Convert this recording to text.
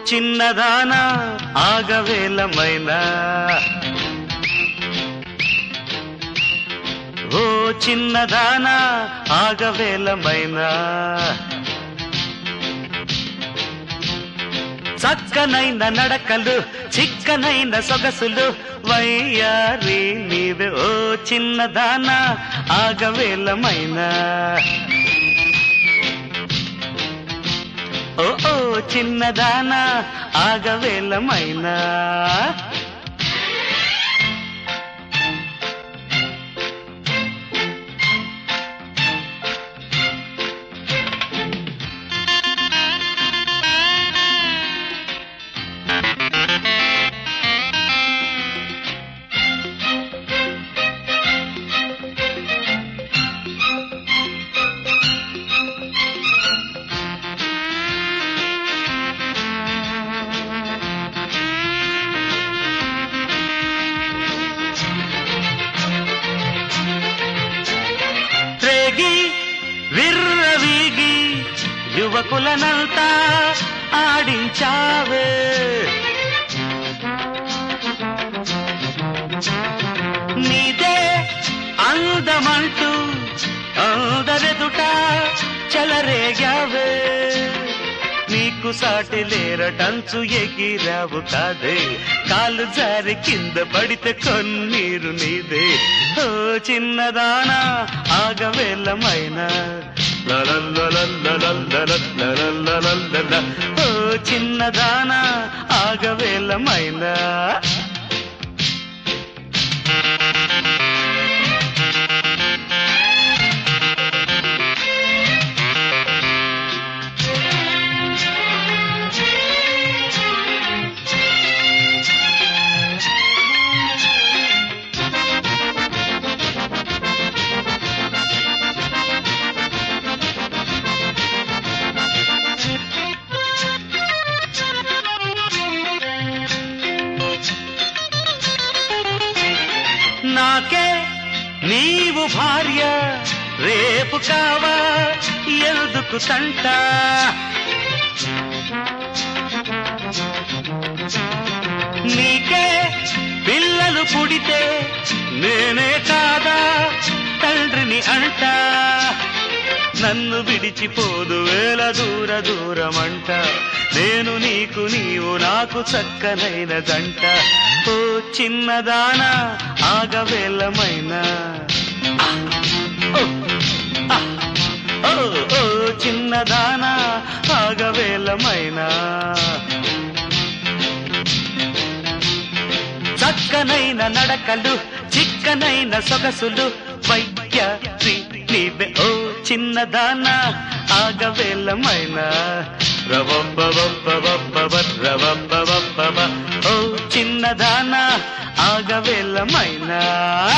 చిన్నదానా ఆగవేలమైనా ఓ చిన్నదానా ఆగవేలమైనా చక్కనైన నడకలు చిక్కనైన సొగసులు వయ్యారి నీవే ఓ చిన్నదానా ఆగవేలమైనా ఓ ఓ చిన్నదానా ఆగవేలమైనా త్రేగి విర్రవీగి యువకులనంతా ఆడించావే నీదే అందమంటూ అందరెదుట చెలరేగావే నీకు సాటి లేరటంచు ఎగిరావు కాదే కాలు జారి కింద పడితే కొన్నీరు నీదే ఓ చిన్నదానా ఆగవేలమైనా లలల్లలల్లలల్లలల్లలల్లలల్ల. ఓ చిన్నదానా ఆగవేలమైనా నాకే నీవు భార్య రేపు కావా ఎందుకు తంట నీకే పిల్లలు పుడితే నేనే కాదా తండ్రిని అంట నన్ను విడిచిపోదు వేల దూర దూరమంట నేను నీకు నీవు నాకు చక్కనైన జంట ఓ చిన్నదానా ఆగవేలమైనా ఓ, ఆ, ఓ, ఓ చిన్నదానా ఆగవేలమైనా చక్కనైన నడకలు చిక్కనైన సొగసులు వైద్య నీవే ఓ చిన్నదానా ఆగవేలమైన రవబ్బవబ్బవబ్బవ రవబ్బవబ్బవ ఓ చిన్నదానా ఆగవేలమైనా